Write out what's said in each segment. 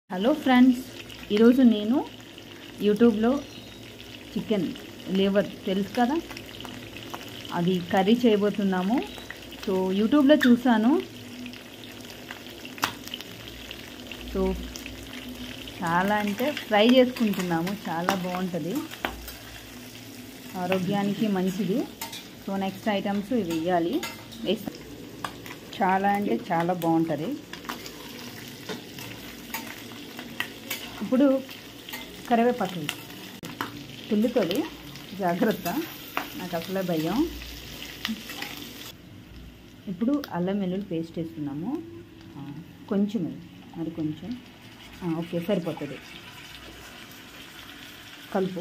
Hello friends ఈరోజు నేను యూట్యూబ్లో చికెన్ లివర్ తెలుసు కదా అది కర్రీ చేయబోతున్నాము సో యూట్యూబ్లో చూసాను సో చాలా అంటే ఫ్రై చేసుకుంటున్నాము చాలా బాగుంటుంది ఆరోగ్యానికి మంచిది సో నెక్స్ట్ ఐటమ్స్ ఇవి వేయాలి వేస్తా చాలా అంటే చాలా బాగుంటుంది ఇప్పుడు కరివేపాకు తుల్లితోలి జాగ్రత్త నాకు అసలే భయం ఇప్పుడు అల్లం వెల్లుల్లి పేస్ట్ వేస్తున్నాము ఆ, కొంచెం మరి కొంచెం ఆ, ఓకే సరిపోతుంది కలుపు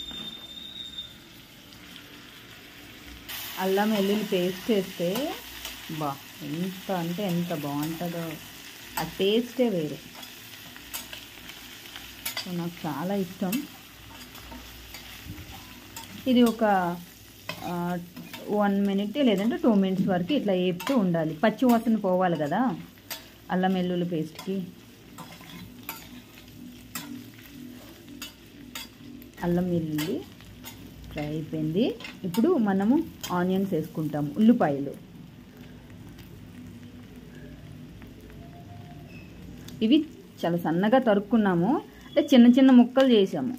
అల్లం వెల్లుల్లి పేస్ట్ వేస్తే బా ఎంత అంటే ఎంత బాగుంటుందో ఆ టేస్టే వేరు సో నాకు చాలా ఇష్టం ఇది ఒక వన్ మినిట్ లేదంటే టూ మినిట్స్ వరకు ఇట్లా వేపుతూ ఉండాలి పచ్చి వాసన పోవాలి కదా అల్లం వెల్లుల్లి పేస్ట్కి అల్లం వెల్లుల్లి ఫ్రై అయిపోయింది ఇప్పుడు మనము ఆనియన్స్ వేసుకుంటాము ఉల్లిపాయలు ఇవి చాలా సన్నగా తరుక్కున్నాము అంటే చిన్న చిన్న ముక్కలు చేసాము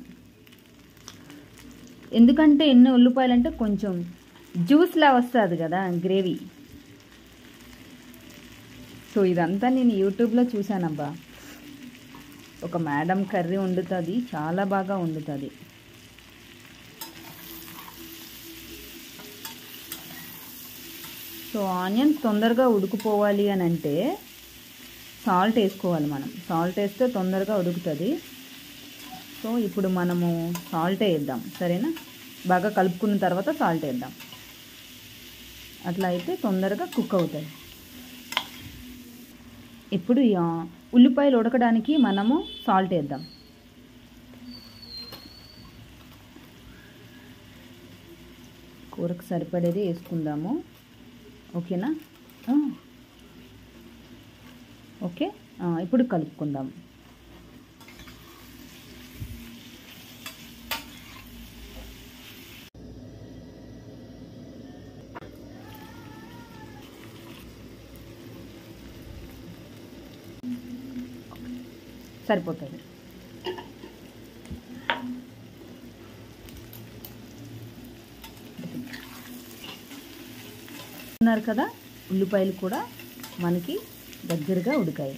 ఎందుకంటే ఎన్ని ఉల్లిపాయలు అంటే కొంచెం జ్యూస్లా వస్తుంది కదా గ్రేవీ సో ఇదంతా నేను యూట్యూబ్లో చూశానబ్బా ఒక మేడం కర్రీ వండుతుంది చాలా బాగా వండుతుంది సో ఆనియన్స్ తొందరగా ఉడికిపోవాలి అని అంటే సాల్ట్ వేసుకోవాలి మనం సాల్ట్ వేస్తే తొందరగా ఉడుకుతుంది సో ఇప్పుడు మనము సాల్ట్ వేద్దాం సరేనా బాగా కలుపుకున్న తర్వాత సాల్ట్ వేద్దాం అట్లా అయితే తొందరగా కుక్ అవుతుంది ఇప్పుడు ఈ, ఆ, ఉల్లిపాయలు ఉడకడానికి మనము సాల్ట్ వేద్దాం కూరకు సరిపడేది వేసుకుందాము ఓకేనా ఆ. ఓకే ఆ, ఇప్పుడు కలుపుకుందాం సరిపోతుంది ఉన్నారు కదా ఉల్లిపాయలు కూడా మనకి దగ్గరగా ఉడికాయి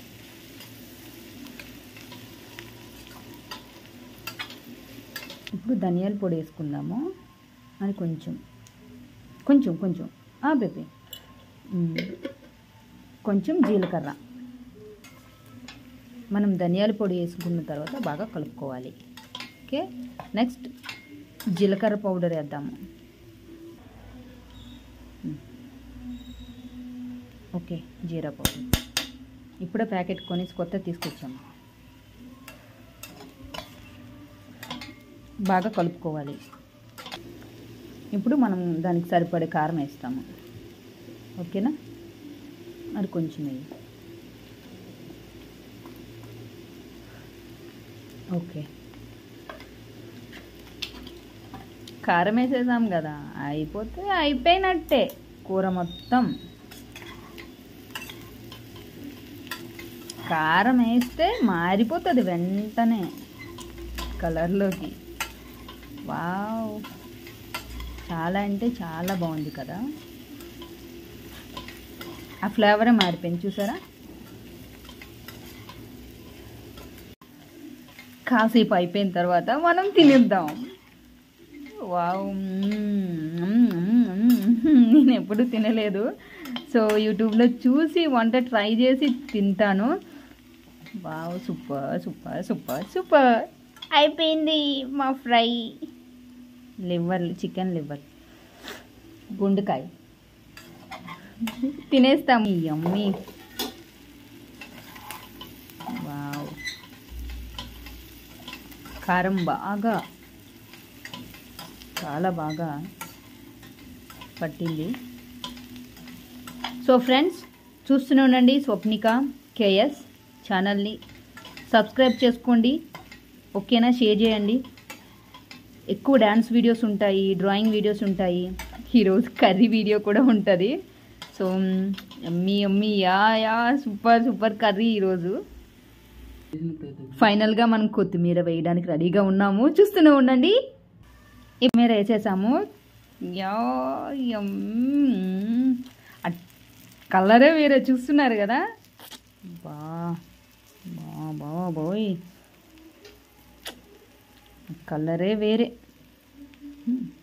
ఇప్పుడు ధనియాల పొడి వేసుకుందాము అది కొంచెం కొంచెం కొంచెం ఆ బేబీ మ్, కొంచెం జీలకర్ర మనం ధనియాల పొడి వేసుకున్న తర్వాత బాగా కలుపుకోవాలి ఓకే నెక్స్ట్ జీలకర్ర పౌడర్ వేద్దాము మ్. ఓకే జీరా పౌడర్ ఇప్పుడే ప్యాకెట్ కొనేసి కొత్త తీసుకొచ్చాము బాగా కలుపుకోవాలి ఇప్పుడు మనం దానికి సరిపడే కారం వేస్తాము ఓకేనా మరి కొంచెం వేయి ఓకే కారం వేసేసాం కదా అయిపోతే అయిపోయినట్టే కూర మొత్తం కారం వేస్తే మారిపోతుంది వెంటనే కలర్లోకి వావ్ చాలా అంటే చాలా బాగుంది కదా ఆ ఫ్లేవరే మారిపోయింది చూసారా కాసేపు అయిపోయిన తర్వాత మనం తినేద్దాం వావ్ మ్మ్, మ్మ్, మ్మ్. నేను ఎప్పుడు తినలేదు సో యూట్యూబ్లో చూసి వంట ట్రై చేసి తింటాను wow super super super super అయిపోయింది మా ఫ్రై లివర్ చికెన్ లివర్ గుండెకాయ తినేస్తాం యమ్మీ వావ్ కారం బాగా చాలా బాగా పట్టింది సో ఫ్రెండ్స్ చూస్తూనే ఉండండి స్వప్నిక కేఎస్ ఛానల్ని సబ్స్క్రైబ్ చేసుకోండి ఓకేనా షేర్ చేయండి ఎక్కువ డ్యాన్స్ వీడియోస్ ఉంటాయి డ్రాయింగ్ వీడియోస్ ఉంటాయి ఈరోజు కర్రీ వీడియో కూడా ఉంటుంది సో అమ్మీ అమ్మీ yeah yeah super super curry ఈరోజు ఫైనల్గా మనం కొత్తిమీర వేయడానికి రెడీగా ఉన్నాము చూస్తూనే ఉండండి కొత్తిమీర వేసేసాము యా యమ్. ఆ కలరే వేరే చూస్తున్నారు కదా బా బా బా బాయ్ కలరే వేరే